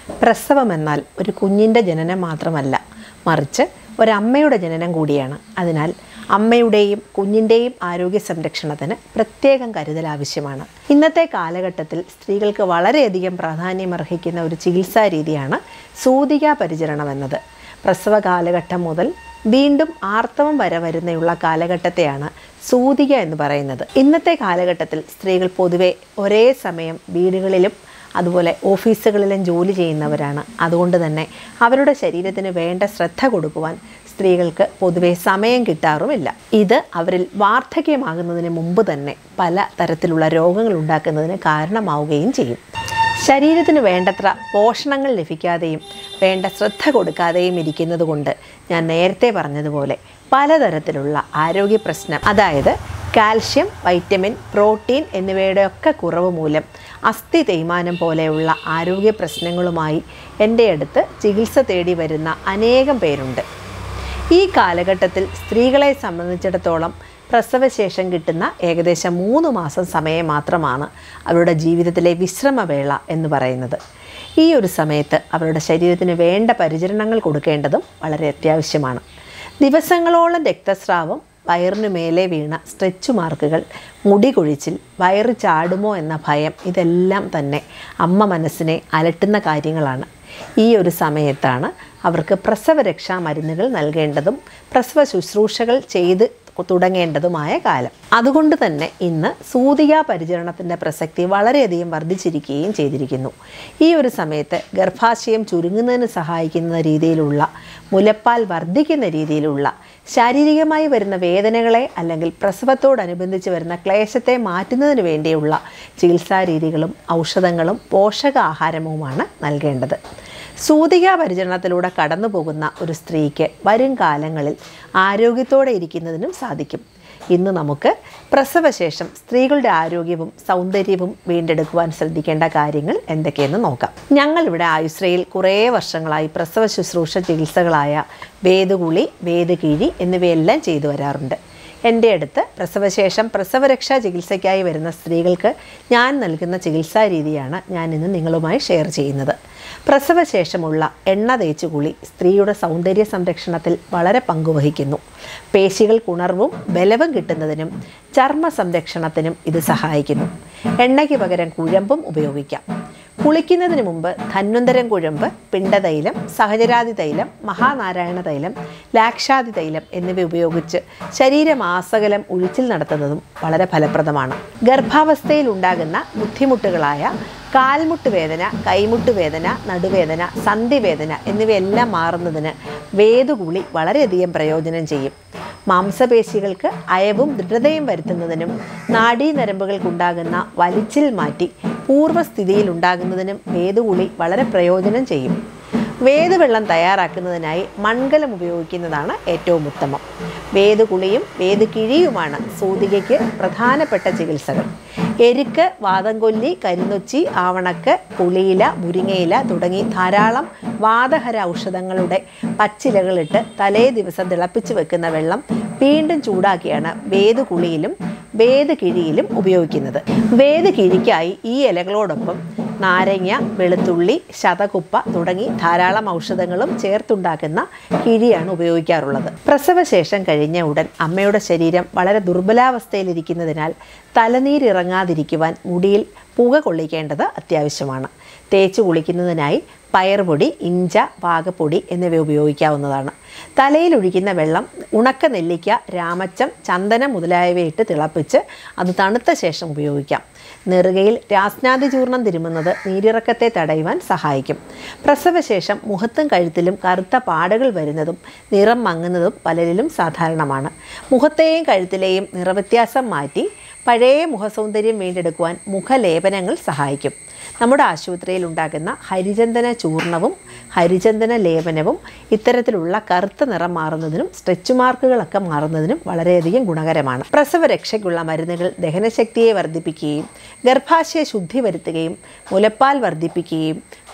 പ്രസവം എന്നാൽ ഒരു കുഞ്ഞിൻ്റെ ജനനം മാത്രമല്ല മറിച്ച് ഒരമ്മയുടെ ജനനം കൂടിയാണ് അതിനാൽ അമ്മയുടെയും കുഞ്ഞിൻ്റെയും ആരോഗ്യ സംരക്ഷണത്തിന് പ്രത്യേകം കരുതൽ ആവശ്യമാണ് ഇന്നത്തെ കാലഘട്ടത്തിൽ സ്ത്രീകൾക്ക് വളരെയധികം പ്രാധാന്യമർഹിക്കുന്ന ഒരു ചികിത്സാ രീതിയാണ് സൂതികാ പരിചരണം എന്നത് പ്രസവ കാലഘട്ടം മുതൽ വീണ്ടും ആർത്തവം വരെ വരുന്നയുള്ള കാലഘട്ടത്തെയാണ് സൂതിക എന്ന് പറയുന്നത് ഇന്നത്തെ കാലഘട്ടത്തിൽ സ്ത്രീകൾ പൊതുവെ ഒരേ സമയം വീടുകളിലും അതുപോലെ ഓഫീസുകളിലും ജോലി ചെയ്യുന്നവരാണ് അതുകൊണ്ട് തന്നെ അവരുടെ ശരീരത്തിന് വേണ്ട ശ്രദ്ധ കൊടുക്കുവാൻ സ്ത്രീകൾക്ക് പൊതുവെ സമയം കിട്ടാറുമില്ല ഇത് അവരിൽ വാർദ്ധക്യമാകുന്നതിന് മുമ്പ് തന്നെ പല തരത്തിലുള്ള രോഗങ്ങൾ ഉണ്ടാക്കുന്നതിന് കാരണമാവുകയും ചെയ്യും ശരീരത്തിന് വേണ്ടത്ര പോഷണങ്ങൾ ലഭിക്കാതെയും വേണ്ട ശ്രദ്ധ കൊടുക്കാതെയും ഇരിക്കുന്നത് കൊണ്ട് ഞാൻ നേരത്തെ പറഞ്ഞതുപോലെ പലതരത്തിലുള്ള ആരോഗ്യ പ്രശ്നം അതായത് കാൽഷ്യം വൈറ്റമിൻ പ്രോട്ടീൻ എന്നിവയുടെ ഒക്കെ കുറവ് മൂലം അസ്ഥി തേയ്മാനം പോലെയുള്ള ആരോഗ്യ പ്രശ്നങ്ങളുമായി എൻ്റെ അടുത്ത് ചികിത്സ തേടി വരുന്ന അനേകം പേരുണ്ട് ഈ കാലഘട്ടത്തിൽ സ്ത്രീകളെ സംബന്ധിച്ചിടത്തോളം പ്രസവശേഷം കിട്ടുന്ന ഏകദേശം മൂന്ന് മാസം സമയം മാത്രമാണ് അവരുടെ ജീവിതത്തിലെ വിശ്രമവേള എന്ന് പറയുന്നത് ഈ ഒരു സമയത്ത് അവരുടെ ശരീരത്തിന് വേണ്ട പരിചരണങ്ങൾ കൊടുക്കേണ്ടതും വളരെ അത്യാവശ്യമാണ് ദിവസങ്ങളോളം രക്തസ്രാവം വയറിനു മേലെ വീണ സ്ട്രെച്ച് മാർക്കുകൾ മുടി കൊഴിച്ചിൽ വയറ് ചാടുമോ എന്ന ഭയം ഇതെല്ലാം തന്നെ അമ്മ മനസ്സിനെ അലട്ടുന്ന കാര്യങ്ങളാണ് ഈ ഒരു സമയത്താണ് അവർക്ക് പ്രസവരക്ഷാ മരുന്നുകൾ നൽകേണ്ടതും പ്രസവ ശുശ്രൂഷകൾ ചെയ്ത് തുടങ്ങേണ്ടതുമായ കാലം അതുകൊണ്ട് തന്നെ ഇന്ന് സൂതികാ പരിചരണത്തിൻ്റെ പ്രസക്തി വളരെയധികം വർദ്ധിച്ചിരിക്കുകയും ചെയ്തിരിക്കുന്നു ഈ ഒരു സമയത്ത് ഗർഭാശയം ചുരുങ്ങുന്നതിന് സഹായിക്കുന്ന രീതിയിലുള്ള മുലപ്പാൽ വർദ്ധിക്കുന്ന രീതിയിലുള്ള ശാരീരികമായി വരുന്ന വേദനകളെ അല്ലെങ്കിൽ പ്രസവത്തോടനുബന്ധിച്ച് വരുന്ന ക്ലേശത്തെ മാറ്റുന്നതിന് വേണ്ടിയുള്ള ചികിത്സാ രീതികളും ഔഷധങ്ങളും പോഷകാഹാരവുമാണ് നൽകേണ്ടത് സൂതികാ പരിചരണത്തിലൂടെ കടന്നു പോകുന്ന ഒരു സ്ത്രീക്ക് വരും കാലങ്ങളിൽ ആരോഗ്യത്തോടെ ഇരിക്കുന്നതിനും സാധിക്കും ഇന്ന് നമുക്ക് പ്രസവശേഷം സ്ത്രീകളുടെ ആരോഗ്യവും സൗന്ദര്യവും വീണ്ടെടുക്കുവാൻ ശ്രദ്ധിക്കേണ്ട കാര്യങ്ങൾ എന്തൊക്കെയെന്ന് നോക്കാം ഞങ്ങളിവിടെ ആയുശ്രയിൽ കുറേ വർഷങ്ങളായി പ്രസവ ശുശ്രൂഷ ചികിത്സകളായ വേദുകുളി വേദകിഴി എന്നിവയെല്ലാം ചെയ്തു വരാറുണ്ട് എൻ്റെ അടുത്ത് പ്രസവശേഷം പ്രസവരക്ഷാ ചികിത്സയ്ക്കായി വരുന്ന സ്ത്രീകൾക്ക് ഞാൻ നൽകുന്ന ചികിത്സാ രീതിയാണ് ഞാൻ ഇന്ന് നിങ്ങളുമായി ഷെയർ ചെയ്യുന്നത് പ്രസവശേഷമുള്ള എണ്ണ തേച്ചുകുളി സ്ത്രീയുടെ സൗന്ദര്യ സംരക്ഷണത്തിൽ വളരെ പങ്കുവഹിക്കുന്നു പേശികൾക്ക് ഉണർവും ബലവും കിട്ടുന്നതിനും ചർമ്മ സംരക്ഷണത്തിനും ഇത് സഹായിക്കുന്നു എണ്ണയ്ക്ക് പകരം കുഴമ്പും ഉപയോഗിക്കാം കുളിക്കുന്നതിന് മുമ്പ് ധന്വന്തരം കുഴമ്പ് പിണ്ടതൈലം സഹചരാതി തൈലം മഹാനാരായണ തൈലം ലാക്ഷാതി തൈലം എന്നിവ ഉപയോഗിച്ച് ശരീരമാസകലം ഉഴിച്ചിൽ നടത്തുന്നതും വളരെ ഫലപ്രദമാണ് ഗർഭാവസ്ഥയിൽ ഉണ്ടാകുന്ന ബുദ്ധിമുട്ടുകളായ കാൽമുട്ട് വേദന കൈമുട്ട് വേദന നടുവേദന സന്ധിവേദന എന്നിവയെല്ലാം മാറുന്നതിന് വേദുകുളി വളരെയധികം പ്രയോജനം ചെയ്യും മാംസപേശികൾക്ക് അയവും ദൃഢതയും വരുത്തുന്നതിനും നാഡീനരമ്പുകൾക്കുണ്ടാകുന്ന വലിച്ചിൽ മാറ്റി പൂർവ്വസ്ഥിതിയിൽ ഉണ്ടാകുന്നതിനും വേദുകുളി വളരെ പ്രയോജനം ചെയ്യും വേദവെള്ളം തയ്യാറാക്കുന്നതിനായി മൺകലം ഉപയോഗിക്കുന്നതാണ് ഏറ്റവും ഉത്തമം വേദുകുളിയും വേദുകിഴിയുമാണ് സൂതികയ്ക്ക് പ്രധാനപ്പെട്ട ചികിത്സകൾ എരുക്ക് വാദംകൊല്ലി കരിനൊച്ചി ആവണക്ക് പുളിയില മുരിങ്ങയില തുടങ്ങി ധാരാളം വാതഹര ഔഷധങ്ങളുടെ പച്ചിലകളിട്ട് തലേ ദിവസം തിളപ്പിച്ച് വെക്കുന്ന വെള്ളം വീണ്ടും ചൂടാക്കിയാണ് വേദുകുളിയിലും വേദകിഴിയിലും ഉപയോഗിക്കുന്നത് വേദകിഴിക്കായി ഈ ഇലകളോടൊപ്പം നാരങ്ങ വെളുത്തുള്ളി ശതകുപ്പ തുടങ്ങി ധാരാളം ഔഷധങ്ങളും ചേർത്തുണ്ടാക്കുന്ന കിഴിയാണ് ഉപയോഗിക്കാറുള്ളത് പ്രസവശേഷം കഴിഞ്ഞ ഉടൻ അമ്മയുടെ ശരീരം വളരെ ദുർബലാവസ്ഥയിലിരിക്കുന്നതിനാൽ തലനീരിറങ്ങാതിരിക്കുവാൻ മുടിയിൽ പുക കൊള്ളിക്കേണ്ടത് അത്യാവശ്യമാണ് തേച്ച് കുളിക്കുന്നതിനായി പയറുപൊടി ഇഞ്ച പാകപ്പൊടി എന്നിവ ഉപയോഗിക്കാവുന്നതാണ് തലയിൽ ഒഴിക്കുന്ന വെള്ളം ഉണക്ക നെല്ലിക്ക രാമച്ചം ചന്ദനം മുതലായവയിട്ട് തിളപ്പിച്ച് അത് തണുത്ത ശേഷം ഉപയോഗിക്കാം നെറുകയിൽ രാസ്നാദി ചൂർണം തിരുമുന്നത് നീരിറക്കത്തെ തടയുവാൻ സഹായിക്കും പ്രസവശേഷം മുഖത്തും കഴുത്തിലും കറുത്ത പാടുകൾ വരുന്നതും നിറം മങ്ങുന്നതും പലരിലും സാധാരണമാണ് മുഖത്തെയും കഴുത്തിലെയും നിറവ്യത്യാസം മാറ്റി പഴയ മുഖസൗന്ദര്യം വീണ്ടെടുക്കുവാൻ മുഖലേപനങ്ങൾ സഹായിക്കും നമ്മുടെ ആശുപത്രിയിൽ ഉണ്ടാകുന്ന ഹരിചന്ദന ചൂർണവും ഹരിചന്ദന ലേപനവും ഇത്തരത്തിലുള്ള കറുത്ത നിറം മാറുന്നതിനും സ്ട്രെച്ച് മാർക്കുകളൊക്കെ മാറുന്നതിനും വളരെയധികം ഗുണകരമാണ് പ്രസവരക്ഷയ്ക്കുള്ള മരുന്നുകൾ ദഹനശക്തിയെ വർദ്ധിപ്പിക്കുകയും ഗർഭാശയ ശുദ്ധി വരുത്തുകയും മുലപ്പാൽ വർദ്ധിപ്പിക്കുകയും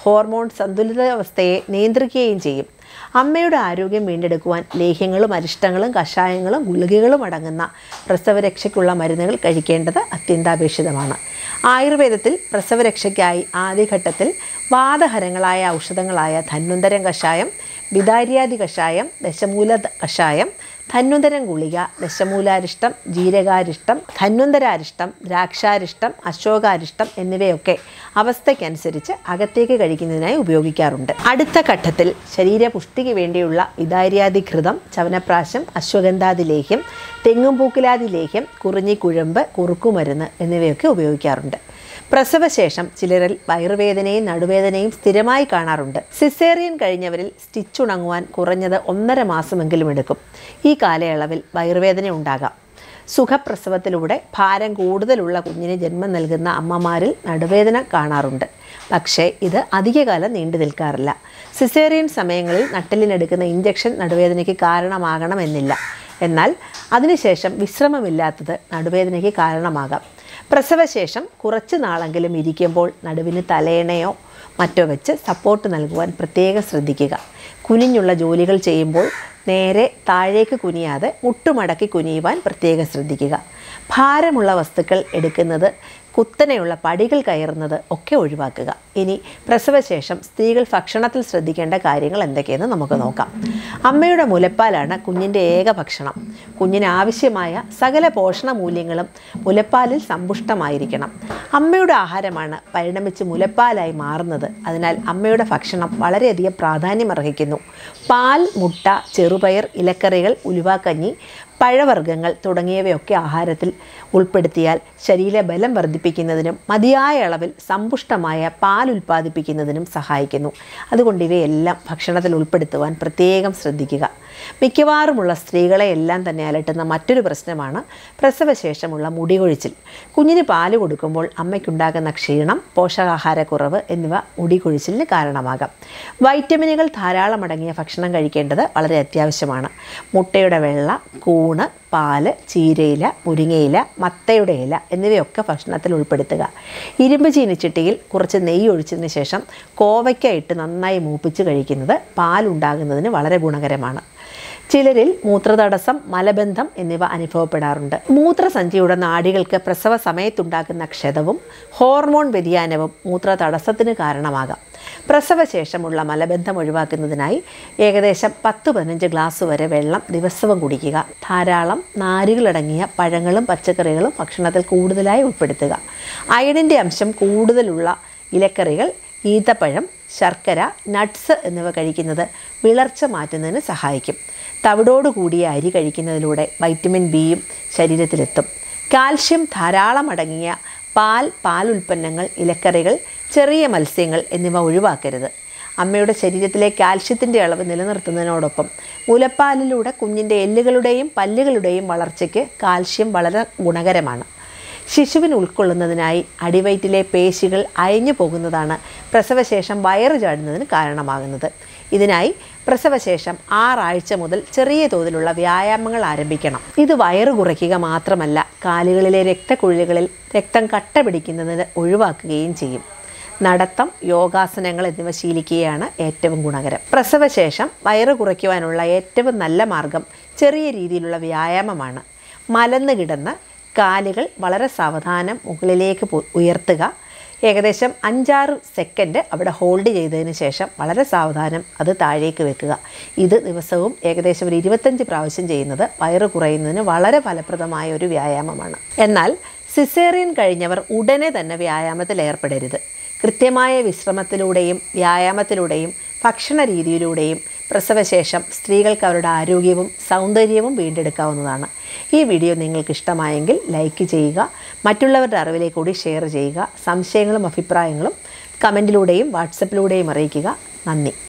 ഹോർമോൺ സന്തുലിതാവസ്ഥയെ നിയന്ത്രിക്കുകയും ചെയ്യും അമ്മയുടെ ആരോഗ്യം വീണ്ടെടുക്കുവാൻ ലേഹ്യങ്ങളും അരിഷ്ടങ്ങളും കഷായങ്ങളും ഗുളികകളും അടങ്ങുന്ന പ്രസവരക്ഷയ്ക്കുള്ള മരുന്നുകൾ കഴിക്കേണ്ടത് അത്യന്താപേക്ഷിതമാണ് ആയുർവേദത്തിൽ പ്രസവരക്ഷയ്ക്കായി ആദ്യഘട്ടത്തിൽ വാദഹരങ്ങളായ ഔഷധങ്ങളായ ധന്വന്തരം കഷായം വിദാര്യാദി കഷായം ദശമൂല കഷായം ധന്വന്തരം ഗുളിക ദശമൂലാരിഷ്ടം ജീരകാരിഷ്ടം ധന്വന്തരാരിഷ്ടം ദ്രാക്ഷാരിഷ്ടം അശോകാരിഷ്ടം എന്നിവയൊക്കെ അവസ്ഥയ്ക്കനുസരിച്ച് അകത്തേക്ക് കഴിക്കുന്നതിനായി ഉപയോഗിക്കാറുണ്ട് അടുത്ത ഘട്ടത്തിൽ ശരീരപുഷ്ടിക്ക് വേണ്ടിയുള്ള വിദാര്യാദിഘൃതം ചവനപ്രാശം അശ്വഗന്ധാദി ലേഹ്യം തെങ്ങുംപൂക്കിലാദി ലേഹ്യം കുറിഞ്ഞിക്കുഴമ്പ് കുറുക്കുമരുന്ന് എന്നിവയൊക്കെ ഉപയോഗിക്കാറുണ്ട് പ്രസവശേഷം ചിലരിൽ വയറുവേദനയും നടുവേദനയും സ്ഥിരമായി കാണാറുണ്ട് സിസേറിയൻ കഴിഞ്ഞവരിൽ സ്റ്റിച്ച് ഉണങ്ങുവാൻ കുറഞ്ഞത് ഒന്നര മാസമെങ്കിലും എടുക്കും ഈ കാലയളവിൽ വയറുവേദന ഉണ്ടാകാം സുഖപ്രസവത്തിലൂടെ ഭാരം കൂടുതലുള്ള കുഞ്ഞിന് ജന്മം നൽകുന്ന അമ്മമാരിൽ നടുവേദന കാണാറുണ്ട് പക്ഷേ ഇത് അധികകാലം നീണ്ടു നിൽക്കാറില്ല സിസേറിയൻ സമയങ്ങളിൽ നട്ടലിനെടുക്കുന്ന ഇഞ്ചക്ഷൻ നടുവേദനയ്ക്ക് കാരണമാകണമെന്നില്ല എന്നാൽ അതിനുശേഷം വിശ്രമമില്ലാത്തത് നടുവേദനയ്ക്ക് കാരണമാകാം പ്രസവശേഷം കുറച്ച് നാളെങ്കിലും ഇരിക്കുമ്പോൾ നടുവിന് തലയണയോ മറ്റോ വെച്ച് സപ്പോർട്ട് നൽകുവാൻ പ്രത്യേകം ശ്രദ്ധിക്കുക കുനിഞ്ഞുള്ള ജോലികൾ ചെയ്യുമ്പോൾ നേരെ താഴേക്ക് കുനിയാതെ മുട്ടുമടക്കി കുനിയുവാൻ പ്രത്യേകം ശ്രദ്ധിക്കുക ഭാരമുള്ള വസ്തുക്കൾ എടുക്കുന്നത് കുത്തനെയുള്ള പടികൾ കയറുന്നത് ഒക്കെ ഒഴിവാക്കുക ഇനി പ്രസവശേഷം സ്ത്രീകൾ ഭക്ഷണത്തിൽ ശ്രദ്ധിക്കേണ്ട കാര്യങ്ങൾ എന്തൊക്കെയെന്ന് നമുക്ക് നോക്കാം അമ്മയുടെ മുലപ്പാലാണ് കുഞ്ഞിൻ്റെ ഏക ഭക്ഷണം കുഞ്ഞിന് ആവശ്യമായ സകല പോഷണ മൂല്യങ്ങളും മുലപ്പാലിൽ സമ്പുഷ്ടമായിരിക്കണം അമ്മയുടെ ആഹാരമാണ് പരിണമിച്ച് മുലപ്പാലായി മാറുന്നത് അതിനാൽ അമ്മയുടെ ഭക്ഷണം വളരെയധികം പ്രാധാന്യം അർഹിക്കുന്നു പാൽ മുട്ട ചെറുപയർ ഇലക്കറികൾ ഉലുവാക്കഞ്ഞി പഴവർഗ്ഗങ്ങൾ തുടങ്ങിയവയൊക്കെ ആഹാരത്തിൽ ഉൾപ്പെടുത്തിയാൽ ശരീരബലം വർദ്ധിപ്പിക്കുന്നതിനും മതിയായ അളവിൽ സമ്പുഷ്ടമായ പാൽ ഉൽപ്പാദിപ്പിക്കുന്നതിനും സഹായിക്കുന്നു അതുകൊണ്ട് ഇവയെല്ലാം ഭക്ഷണത്തിൽ ഉൾപ്പെടുത്തുവാൻ പ്രത്യേകം ശ്രദ്ധിക്കുക മിക്കവാറുമുള്ള സ്ത്രീകളെ എല്ലാം തന്നെ അലട്ടുന്ന മറ്റൊരു പ്രശ്നമാണ് പ്രസവശേഷമുള്ള മുടികൊഴിച്ചിൽ കുഞ്ഞിന് പാല് കൊടുക്കുമ്പോൾ അമ്മയ്ക്കുണ്ടാകുന്ന ക്ഷീണം പോഷകാഹാരക്കുറവ് എന്നിവ മുടികൊഴിച്ചിലിന് കാരണമാകാം വൈറ്റമിനുകൾ ധാരാളം അടങ്ങിയ ഭക്ഷണം കഴിക്കേണ്ടത് വളരെ അത്യാവശ്യമാണ് മുട്ടയുടെ വെള്ള കൂണ് പാല് ചീരയില മുരിങ്ങയില മത്തയുടെ ഇല എന്നിവയൊക്കെ ഭക്ഷണത്തിൽ ഉൾപ്പെടുത്തുക ഇരുമ്പ് ചീനിച്ചിട്ടിയിൽ കുറച്ച് നെയ്യ് ഒഴിച്ചതിന് ശേഷം കോവയ്ക്ക ഇട്ട് നന്നായി മൂപ്പിച്ച് കഴിക്കുന്നത് പാലുണ്ടാകുന്നതിന് വളരെ ഗുണകരമാണ് ചിലരിൽ മൂത്രതടസ്സം മലബന്ധം എന്നിവ അനുഭവപ്പെടാറുണ്ട് മൂത്രസഞ്ചിയുടെ നാഡികൾക്ക് പ്രസവ സമയത്തുണ്ടാകുന്ന ക്ഷതവും ഹോർമോൺ വ്യതിയാനവും മൂത്രതടസ്സത്തിന് കാരണമാകാം പ്രസവശേഷമുള്ള മലബന്ധം ഒഴിവാക്കുന്നതിനായി ഏകദേശം പത്ത് പതിനഞ്ച് ഗ്ലാസ് വരെ വെള്ളം ദിവസവും കുടിക്കുക ധാരാളം നാരുകളടങ്ങിയ പഴങ്ങളും പച്ചക്കറികളും ഭക്ഷണത്തിൽ കൂടുതലായി ഉൾപ്പെടുത്തുക അയണിൻ്റെ അംശം കൂടുതലുള്ള ഇലക്കറികൾ ഈത്തപ്പഴം ശർക്കര നട്ട്സ് എന്നിവ കഴിക്കുന്നത് വിളർച്ച മാറ്റുന്നതിന് സഹായിക്കും തവിടോട് കൂടിയ അരി കഴിക്കുന്നതിലൂടെ വൈറ്റമിൻ ബിയും ശരീരത്തിലെത്തും കാൽഷ്യം ധാരാളം അടങ്ങിയ പാൽ പാൽ ഉൽപ്പന്നങ്ങൾ ഇലക്കറികൾ ചെറിയ മത്സ്യങ്ങൾ എന്നിവ ഒഴിവാക്കരുത് അമ്മയുടെ ശരീരത്തിലെ കാൽഷ്യത്തിൻ്റെ അളവ് നിലനിർത്തുന്നതിനോടൊപ്പം മുലപ്പാലിലൂടെ കുഞ്ഞിൻ്റെ എല്ലുകളുടെയും പല്ലുകളുടെയും വളർച്ചയ്ക്ക് കാൽഷ്യം വളരെ ഗുണകരമാണ് ശിശുവിന് ഉൾക്കൊള്ളുന്നതിനായി അടിവയറ്റിലെ പേശികൾ അയഞ്ഞു പോകുന്നതാണ് പ്രസവശേഷം വയറ് ചാടുന്നതിന് കാരണമാകുന്നത് ഇതിനായി പ്രസവശേഷം ആറാഴ്ച മുതൽ ചെറിയ തോതിലുള്ള വ്യായാമങ്ങൾ ആരംഭിക്കണം ഇത് വയറ് കുറയ്ക്കുക മാത്രമല്ല കാലുകളിലെ രക്തക്കുഴലുകളിൽ രക്തം കട്ട പിടിക്കുന്നതിന് ഒഴിവാക്കുകയും ചെയ്യും നടത്തം യോഗാസനങ്ങൾ എന്നിവ ശീലിക്കുകയാണ് ഏറ്റവും ഗുണകരം പ്രസവശേഷം വയറ് കുറയ്ക്കുവാനുള്ള ഏറ്റവും നല്ല മാർഗം ചെറിയ രീതിയിലുള്ള വ്യായാമമാണ് മലന്ന് കിടന്ന് കാലുകൾ വളരെ സാവധാനം മുകളിലേക്ക് പോ- ഉയർത്തുക ഏകദേശം അഞ്ചാറ് സെക്കൻഡ് അവിടെ ഹോൾഡ് ചെയ്തതിന് ശേഷം വളരെ സാവധാനം അത് താഴേക്ക് വെക്കുക ഇത് ദിവസവും ഏകദേശം ഒരു ഇരുപത്തഞ്ച് പ്രാവശ്യം ചെയ്യുന്നത് വയറ് കുറയുന്നതിന് വളരെ ഫലപ്രദമായ ഒരു വ്യായാമമാണ് എന്നാൽ സിസേറിയൻ കഴിഞ്ഞവർ ഉടനെ തന്നെ വ്യായാമത്തിൽ ഏർപ്പെടരുത് കൃത്യമായ വിശ്രമത്തിലൂടെയും വ്യായാമത്തിലൂടെയും ഭക്ഷണ രീതിയിലൂടെയും പ്രസവശേഷം സ്ത്രീകൾക്ക് അവരുടെ ആരോഗ്യവും സൗന്ദര്യവും വീണ്ടെടുക്കാവുന്നതാണ് ഈ വീഡിയോ നിങ്ങൾക്ക് ഇഷ്ടമായെങ്കിൽ ലൈക്ക് ചെയ്യുക മറ്റുള്ളവരുടെ അറിവിലേക്ക് കൂടി ഷെയർ ചെയ്യുക സംശയങ്ങളും അഭിപ്രായങ്ങളും കമൻറ്റിലൂടെയും വാട്സപ്പിലൂടെയും അറിയിക്കുക നന്ദി